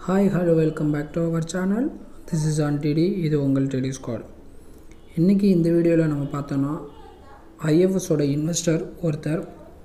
hi hello welcome back to our channel this is ஆன் டிடி இது உங்கள் டெடி ஸ்குவாட் இன்றைக்கி இந்த வீடியோவில் நம்ம பார்த்தோன்னா ஐஎஃப்எஸோட இன்வெஸ்டர் ஒருத்தர்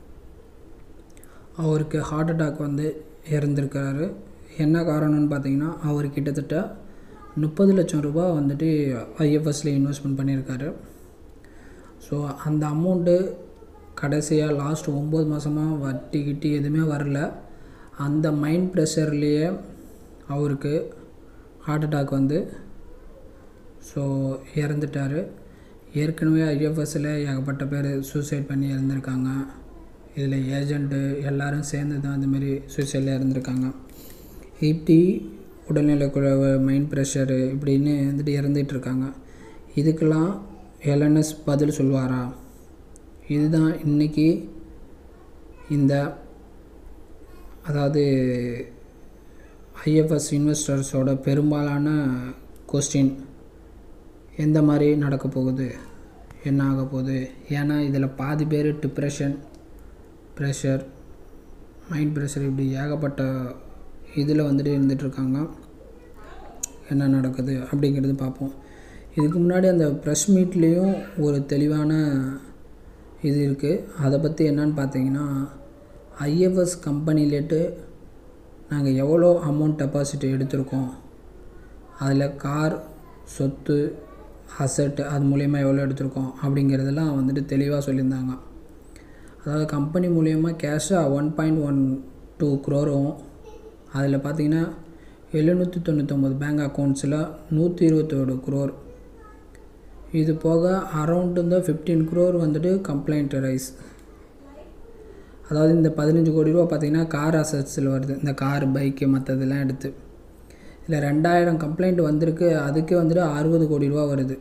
அவருக்கு ஹார்ட் அட்டாக் வந்து இறந்துருக்காரு என்ன காரணம்னு பார்த்தீங்கன்னா அவர் கிட்டத்தட்ட முப்பது லட்சம் ரூபாய் வந்துட்டு ஐஎஃப்எஸில் இன்வெஸ்ட்மெண்ட் பண்ணியிருக்காரு ஸோ அந்த அமௌண்ட்டு கடைசியாக லாஸ்ட் ஒம்பது மாதமாக வட்டி கிட்டி எதுவுமே வரல அந்த மைண்ட் ப்ரெஷர்லேயே அவருக்கு ஹார்ட் அட்டாக் வந்து ஸோ இறந்துட்டார் ஏற்கனவே ஐஎஃப்எஸில் ஏகப்பட்ட பேர் சூசைட் பண்ணி இறந்துருக்காங்க இதில் ஏஜெண்ட்டு எல்லோரும் சேர்ந்து தான் இந்தமாரி சூசைடில் இறந்துருக்காங்க இப்படி உடல்நலக்குறைவு மைண்ட் ப்ரெஷரு இப்படின்னு வந்துட்டு இறந்துட்டு இருக்காங்க இதுக்கெல்லாம் எல்என்எஸ் பதில் சொல்வாரா இதுதான் இன்றைக்கி இந்த அதாவது ஐஎஃப்எஸ் இன்வெஸ்டர்ஸோட பெரும்பாலான கொஸ்டின் எந்த மாதிரி நடக்க போகுது என்ன ஆக போகுது ஏன்னா இதில் பாதி பேர் டிப்ரெஷன் ப்ரெஷர் மைண்ட் ப்ரெஷர் இப்படி ஏகப்பட்ட இதில் வந்துட்டு இருந்துகிட்ருக்காங்க என்ன நடக்குது அப்படிங்கிறது பார்ப்போம் இதுக்கு முன்னாடி அந்த ப்ரெஸ் மீட்லேயும் ஒரு தெளிவான இது இருக்குது அதை பற்றி என்னன்னு பார்த்தீங்கன்னா ஐஎஃப்எஸ் கம்பெனிலேட்டு நாங்கள் எவ்வளோ அமௌண்ட் டெபாசிட் எடுத்திருக்கோம் அதில் கார் சொத்து அசட் அது மூலயமா எவ்வளோ எடுத்திருக்கோம் அப்படிங்கிறதெல்லாம் வந்துட்டு தெளிவாக சொல்லியிருந்தாங்க அதாவது கம்பெனி மூலயமா கேஷாக ஒன் பாயிண்ட் ஒன் டூ க்ரோரும் அதில் பார்த்தீங்கன்னா எழுநூற்றி தொண்ணூற்றொம்பது பேங்க் அக்கௌண்ட்ஸில் நூற்றி இருபத்தோடு குரோர் இது போக அரௌண்ட் இந்த ஃபிஃப்டீன் குரோர் வந்துட்டு கம்ப்ளைண்ட் ரைஸ் அதாவது இந்த பதினஞ்சு கோடி ரூபா பார்த்திங்கன்னா கார் அசட்ஸில் வருது இந்த கார் பைக்கு மற்றதெல்லாம் எடுத்து இதில் ரெண்டாயிரம் கம்ப்ளைண்ட் வந்திருக்கு அதுக்கே வந்துட்டு அறுபது கோடி ரூபா வருது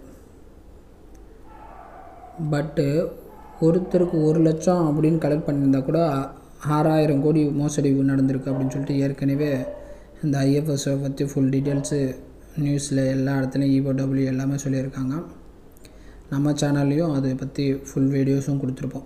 பட்டு ஒருத்தருக்கு ஒரு லட்சம் அப்படின்னு கலெக்ட் பண்ணியிருந்தா கூட ஆறாயிரம் கோடி மோசடி நடந்திருக்கு அப்படின்னு சொல்லிட்டு ஏற்கனவே இந்த ஐஎஃப்எஸை பற்றி ஃபுல் டீட்டெயில்ஸு நியூஸில் எல்லா இடத்துலையும் இஓடபிள்யூ எல்லாமே சொல்லியிருக்காங்க நம்ம சேனல்லையும் அதை பற்றி ஃபுல் வீடியோஸும் கொடுத்துருப்போம்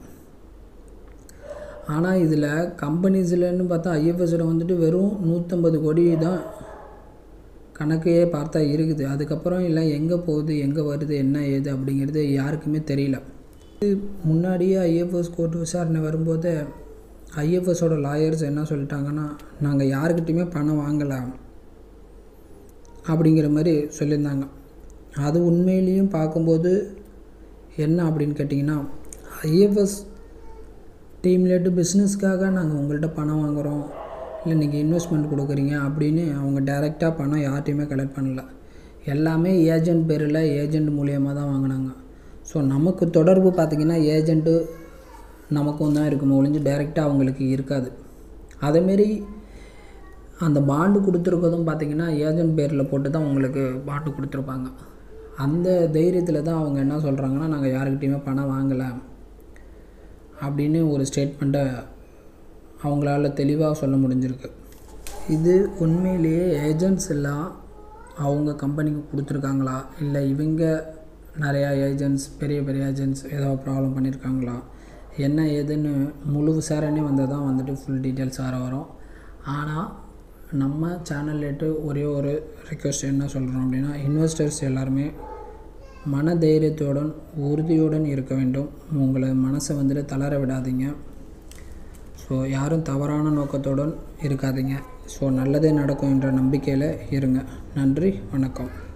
ஆனால் இதில் கம்பெனிஸ்லன்னு பார்த்தா ஐஎஃப்எஸில் வந்துட்டு வெறும் நூற்றம்பது கோடி தான் கணக்கையே பார்த்தா இருக்குது அதுக்கப்புறம் இல்லை எங்கே போகுது எங்கே வருது என்ன ஏது அப்படிங்கிறது யாருக்குமே தெரியல முன்னாடியே ஐஎஃப்எஸ் கோர்ட் விசாரணை வரும்போது ஐஎஃப்எஸோட லாயர்ஸ் என்ன சொல்லிட்டாங்கன்னா நாங்கள் யாருக்கிட்டையுமே பணம் வாங்கலாம் அப்படிங்கிற மாதிரி சொல்லியிருந்தாங்க அது உண்மையிலையும் பார்க்கும்போது என்ன அப்படின்னு கேட்டிங்கன்னா ஐஎஃப்எஸ் டீம்லேட்டு பிஸ்னஸ்க்காக நாங்கள் உங்கள்கிட்ட பணம் வாங்குகிறோம் இல்லை நீங்கள் இன்வெஸ்ட்மெண்ட் கொடுக்குறீங்க அப்படின்னு அவங்க டைரெக்டாக பணம் யார்ட்டையுமே கலெக்ட் பண்ணல எல்லாமே ஏஜென்ட் பேரில் ஏஜென்ட் மூலியமாக தான் வாங்கினாங்க ஸோ நமக்கு தொடர்பு பார்த்திங்கன்னா ஏஜென்ட்டு நமக்கும் தான் இருக்குமோ ஒழிஞ்சு டைரெக்டாக அவங்களுக்கு இருக்காது அதேமாரி அந்த பாண்டு கொடுத்துருக்கதும் பார்த்திங்கன்னா ஏஜென்ட் பேரில் போட்டு தான் உங்களுக்கு பாண்டு கொடுத்துருப்பாங்க அந்த தைரியத்தில் தான் அவங்க என்ன சொல்கிறாங்கன்னா நாங்கள் யாருக்கிட்டேயுமே பணம் வாங்கலை அப்படின்னு ஒரு ஸ்டேட்மெண்ட்டை அவங்களால தெளிவாக சொல்ல முடிஞ்சிருக்கு இது உண்மையிலேயே ஏஜென்ட்ஸ் எல்லாம் அவங்க கம்பெனிக்கு கொடுத்துருக்காங்களா இல்லை இவங்க நிறையா ஏஜென்ட்ஸ் பெரிய பெரிய ஏஜென்ட்ஸ் ஏதோ ப்ராப்ளம் பண்ணியிருக்காங்களா என்ன ஏதுன்னு முழு விசாரணை வந்தால் தான் வந்துட்டு ஃபுல் டீட்டெயில்ஸ் வர வரும் ஆனால் நம்ம சேனல்லேட்டு ஒரே ஒரு ரிக்வெஸ்ட் என்ன சொல்கிறோம் அப்படின்னா இன்வெஸ்டர்ஸ் எல்லாருமே மன தைரியத்துடன் உறுதியுடன் இருக்க வேண்டும் உங்களை மனசை வந்துட்டு தளர விடாதீங்க ஸோ யாரும் தவறான நோக்கத்துடன் இருக்காதீங்க ஸோ நல்லதே நடக்கும் என்ற நம்பிக்கையில் இருங்க நன்றி வணக்கம்